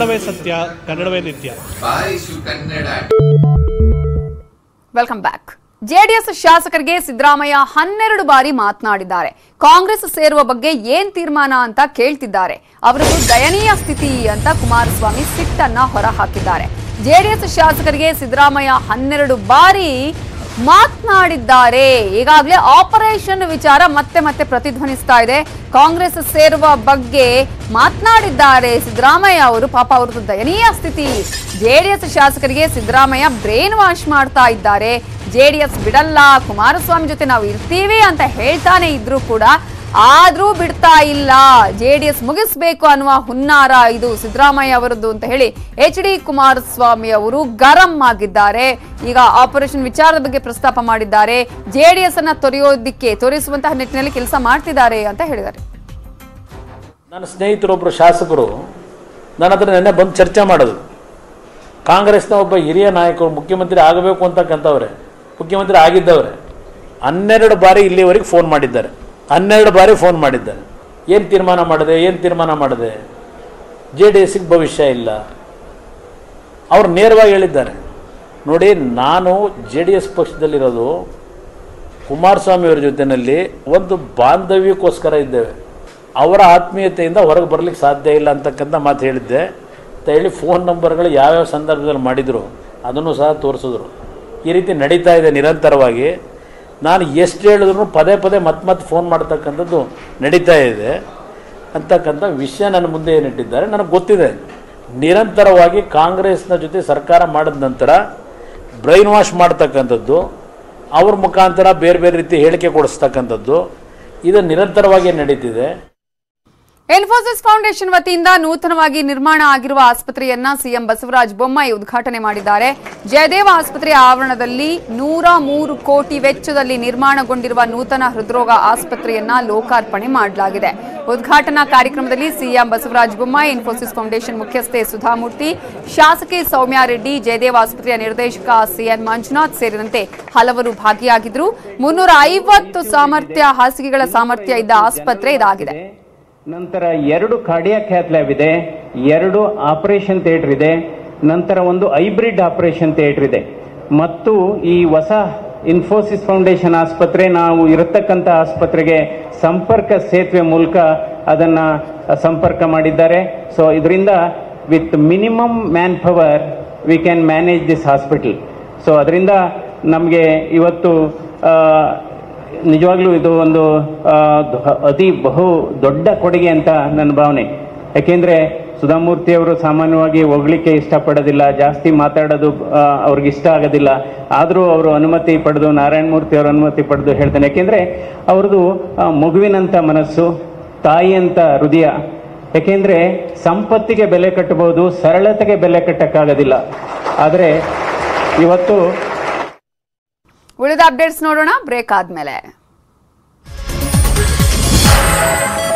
ಕನ್ನಡವೇ ಸತ್ಯ ಕನ್ನಡವೇ ನಿತ್ಯ ಬಾರಿಸು ಕನ್ನಡ ವೆಲ್ಕಮ್ ಬ್ಯಾಕ್ ಜೆಡಿಎಸ್ ಶಾಸಕರಿಗೆ ಸಿದ್ದರಾಮಯ್ಯ ಹನ್ನೆರಡು ಬಾರಿ ಮಾತನಾಡಿದ್ದಾರೆ ಕಾಂಗ್ರೆಸ್ ಸೇರುವ ಬಗ್ಗೆ ಏನ್ ತೀರ್ಮಾನ ಅಂತ ಕೇಳ್ತಿದ್ದಾರೆ ಅವರದ್ದು ದಯನೀಯ ಸ್ಥಿತಿ ಅಂತ ಕುಮಾರಸ್ವಾಮಿ ಸಿಟ್ಟನ್ನ ಹೊರಹಾಕಿದ್ದಾರೆ ಜೆಡಿಎಸ್ ಶಾಸಕರಿಗೆ ಸಿದ್ದರಾಮಯ್ಯ ಹನ್ನೆರಡು ಬಾರಿ ಮಾತನಾಡಿದ್ದಾರೆ ಈಗಾಗಲೇ ಆಪರೇಷನ್ ವಿಚಾರ ಮತ್ತೆ ಮತ್ತೆ ಪ್ರತಿಧ್ವನಿಸ್ತಾ ಇದೆ ಕಾಂಗ್ರೆಸ್ ಸೇರುವ ಬಗ್ಗೆ ಮಾತನಾಡಿದ್ದಾರೆ ಸಿದ್ದರಾಮಯ್ಯ ಅವರು ಪಾಪ ಅವ್ರದ್ದು ದಯನೀಯ ಸ್ಥಿತಿ ಜೆಡಿಎಸ್ ಶಾಸಕರಿಗೆ ಸಿದ್ದರಾಮಯ್ಯ ಬ್ರೇನ್ ವಾಶ್ ಮಾಡ್ತಾ ಇದ್ದಾರೆ ಜೆಡಿಎಸ್ ಬಿಡಲ್ಲ ಕುಮಾರಸ್ವಾಮಿ ಜೊತೆ ನಾವು ಇರ್ತೀವಿ ಅಂತ ಹೇಳ್ತಾನೆ ಇದ್ರು ಕೂಡ ಆದ್ರೂ ಬಿಡ್ತಾ ಇಲ್ಲ ಜೆಡಿಎಸ್ ಮುಗಿಸ್ಬೇಕು ಅನ್ನುವ ಹುನ್ನಾರ ಇದು ಸಿದ್ದರಾಮಯ್ಯ ಅವರದ್ದು ಅಂತ ಹೇಳಿ ಎಚ್ ಡಿ ಕುಮಾರಸ್ವಾಮಿ ಅವರು ಗರಂ ಆಗಿದ್ದಾರೆ ಈಗ ಆಪರೇಷನ್ ವಿಚಾರದ ಬಗ್ಗೆ ಪ್ರಸ್ತಾಪ ಮಾಡಿದ್ದಾರೆ ಜೆಡಿಎಸ್ ಅನ್ನ ತೊರೆಯೋದಿಕ್ಕೆ ತೋರಿಸುವಂತಹ ನಿಟ್ಟಿನಲ್ಲಿ ಕೆಲಸ ಮಾಡ್ತಿದ್ದಾರೆ ಅಂತ ಹೇಳಿದ್ದಾರೆ ನನ್ನ ಸ್ನೇಹಿತರೊಬ್ಬರು ಶಾಸಕರು ನನ್ನ ಹತ್ರ ನೆನ್ನೆ ಬಂದು ಚರ್ಚೆ ಮಾಡೋದು ಕಾಂಗ್ರೆಸ್ನ ಒಬ್ಬ ಹಿರಿಯ ನಾಯಕರು ಮುಖ್ಯಮಂತ್ರಿ ಆಗಬೇಕು ಅಂತಕ್ಕಂಥವ್ರೆ ಮುಖ್ಯಮಂತ್ರಿ ಆಗಿದ್ದವ್ರೆ ಹನ್ನೆರಡು ಬಾರಿ ಇಲ್ಲಿವರೆಗೆ ಫೋನ್ ಮಾಡಿದ್ದಾರೆ ಹನ್ನೆರಡು ಬಾರಿ ಫೋನ್ ಮಾಡಿದ್ದಾರೆ ಏನು ತೀರ್ಮಾನ ಮಾಡಿದೆ ಏನು ತೀರ್ಮಾನ ಮಾಡಿದೆ ಜೆ ಡಿ ಎಸ್ಗೆ ಭವಿಷ್ಯ ಇಲ್ಲ ಅವ್ರು ನೇರವಾಗಿ ಹೇಳಿದ್ದಾರೆ ನೋಡಿ ನಾನು ಜೆ ಡಿ ಎಸ್ ಪಕ್ಷದಲ್ಲಿರೋದು ಕುಮಾರಸ್ವಾಮಿ ಅವರ ಜೊತೆಯಲ್ಲಿ ಒಂದು ಬಾಂಧವ್ಯಕ್ಕೋಸ್ಕರ ಇದ್ದೇವೆ ಅವರ ಆತ್ಮೀಯತೆಯಿಂದ ಹೊರಗೆ ಬರಲಿಕ್ಕೆ ಸಾಧ್ಯ ಇಲ್ಲ ಅಂತಕ್ಕಂಥ ಮಾತು ಹೇಳಿದ್ದೆ ಅಂತ ಹೇಳಿ ಫೋನ್ ನಂಬರ್ಗಳು ಯಾವ್ಯಾವ ಸಂದರ್ಭದಲ್ಲಿ ಮಾಡಿದರು ಅದನ್ನು ಸಹ ತೋರಿಸಿದ್ರು ಈ ರೀತಿ ನಡೀತಾ ಇದೆ ನಿರಂತರವಾಗಿ ನಾನು ಎಷ್ಟು ಹೇಳಿದ್ರು ಪದೇ ಪದೇ ಮತ್ತೆ ಮತ್ತೆ ಫೋನ್ ಮಾಡ್ತಕ್ಕಂಥದ್ದು ನಡೀತಾ ಇದೆ ಅಂತಕ್ಕಂಥ ವಿಷಯ ನನ್ನ ಮುಂದೆ ಏನಿಟ್ಟಿದ್ದಾರೆ ನನಗೆ ಗೊತ್ತಿದೆ ನಿರಂತರವಾಗಿ ಕಾಂಗ್ರೆಸ್ನ ಜೊತೆ ಸರ್ಕಾರ ಮಾಡಿದ ನಂತರ ಬ್ರೈನ್ ವಾಶ್ ಮಾಡ್ತಕ್ಕಂಥದ್ದು ಅವ್ರ ಮುಖಾಂತರ ಬೇರೆ ಬೇರೆ ರೀತಿ ಹೇಳಿಕೆ ಕೊಡಿಸ್ತಕ್ಕಂಥದ್ದು ಇದು ನಿರಂತರವಾಗಿ ನಡೀತಿದೆ ಇನ್ಫೋಸಿಸ್ ಫೌಂಡೇಶನ್ ವತಿಯಿಂದ ನೂತನವಾಗಿ ನಿರ್ಮಾಣ ಆಗಿರುವ ಆಸ್ಪತ್ರೆಯನ್ನ ಸಿಎಂ ಬಸವರಾಜ ಬೊಮ್ಮಾಯಿ ಉದ್ಘಾಟನೆ ಮಾಡಿದ್ದಾರೆ ಜಯದೇವ ಆಸ್ಪತ್ರೆಯ ಆವರಣದಲ್ಲಿ ನೂರ ಮೂರು ಕೋಟಿ ವೆಚ್ಚದಲ್ಲಿ ನಿರ್ಮಾಣಗೊಂಡಿರುವ ನೂತನ ಹೃದ್ರೋಗ ಆಸ್ಪತ್ರೆಯನ್ನ ಲೋಕಾರ್ಪಣೆ ಮಾಡಲಾಗಿದೆ ಉದ್ಘಾಟನಾ ಕಾರ್ಯಕ್ರಮದಲ್ಲಿ CM Basavaraja Bommai Infosys foundation ಮುಖ್ಯಸ್ಥೆ ಸುಧಾಮೂರ್ತಿ ಶಾಸಕಿ ಸೌಮ್ಯಾ ರೆಡ್ಡಿ ಜಯದೇವ ಆಸ್ಪತ್ರೆಯ ನಿರ್ದೇಶಕ ಸಿಎನ್ ಮಂಜುನಾಥ್ ಸೇರಿದಂತೆ ಹಲವರು ಭಾಗಿಯಾಗಿದ್ರು ಮುನ್ನೂರ ಐವತ್ತು ಸಾಮರ್ಥ್ಯ ಹಾಸಿಗೆಗಳ ಸಾಮರ್ಥ್ಯ ಇದ್ದ ಆಸ್ಪತ್ರೆ ಇದಾಗಿದೆ ನಂತರ ಎರಡು ಕಾರ್ಡಿಯಾಕ್ ಹ್ಯಾತ್ ಲ್ಯಾಬ್ ಇದೆ ಎರಡು ಆಪರೇಷನ್ ಥಿಯೇಟರ್ ಇದೆ ನಂತರ ಒಂದು ಹೈಬ್ರಿಡ್ ಆಪರೇಷನ್ ಥಿಯೇಟರ್ ಇದೆ ಮತ್ತು ಈ ಹೊಸ ಇನ್ಫೋಸಿಸ್ ಫೌಂಡೇಶನ್ ಆಸ್ಪತ್ರೆ ನಾವು ಇರತಕ್ಕಂಥ ಆಸ್ಪತ್ರೆಗೆ ಸಂಪರ್ಕ ಸೇತುವೆ ಮೂಲಕ ಅದನ್ನ ಸಂಪರ್ಕ ಮಾಡಿದ್ದಾರೆ ಸೊ ಇದರಿಂದ with minimum manpower we can manage this hospital so ಅದರಿಂದ ನಮಗೆ ಇವತ್ತು ಆ, ನಿಜವಾಗ್ಲೂ ಇದು ಒಂದು ಆ, ದ- ಅತಿ ಬಹು ದೊಡ್ಡ ಕೊಡುಗೆ ಅಂತ ನನ್ನ ಭಾವನೆ ಯಾಕೆಂದ್ರೆ ಸುಧಾಮೂರ್ತಿ ಅವರು ಸಾಮಾನ್ಯವಾಗಿ ಹೋಗ್ಲಿಕ್ಕೆ ಇಷ್ಟಪಡೋದಿಲ್ಲ ಜಾಸ್ತಿ ಮಾತಾಡೋದು ಆ, ಅವ್ರಿಗೆ ಇಷ್ಟ ಆಗೋದಿಲ್ಲ ಆದರೂ ಅವರು ಅನುಮತಿ ಪಡೆದು ನಾರಾಯಣ ಮೂರ್ತಿ ಅವರ ಅನುಮತಿ ಪಡೆದು ಹೇಳ್ತಾನೆ ಯಾಕೆಂದ್ರೆ ಅವ್ರದ್ದು ಆ, ಮಗುವಿನಂತ ಮನಸ್ಸು ತಾಯಿಯಂತ ಹೃದಯ ಯಾಕೆಂದ್ರೆ ಸಂಪತ್ತಿಗೆ ಬೆಲೆ ಕಟ್ಟಬಹುದು ಸರಳತೆಗೆ ಬೆಲೆ ಕಟ್ಟಕ್ಕಾಗೋದಿಲ್ಲ ಆದರೆ ಇವತ್ತು ಉಳಿದ ಅಪ್ಡೇಟ್ಸ್ ನೋಡೋಣ ಬ್ರೇಕ್ ಆದ್ಮೇಲೆ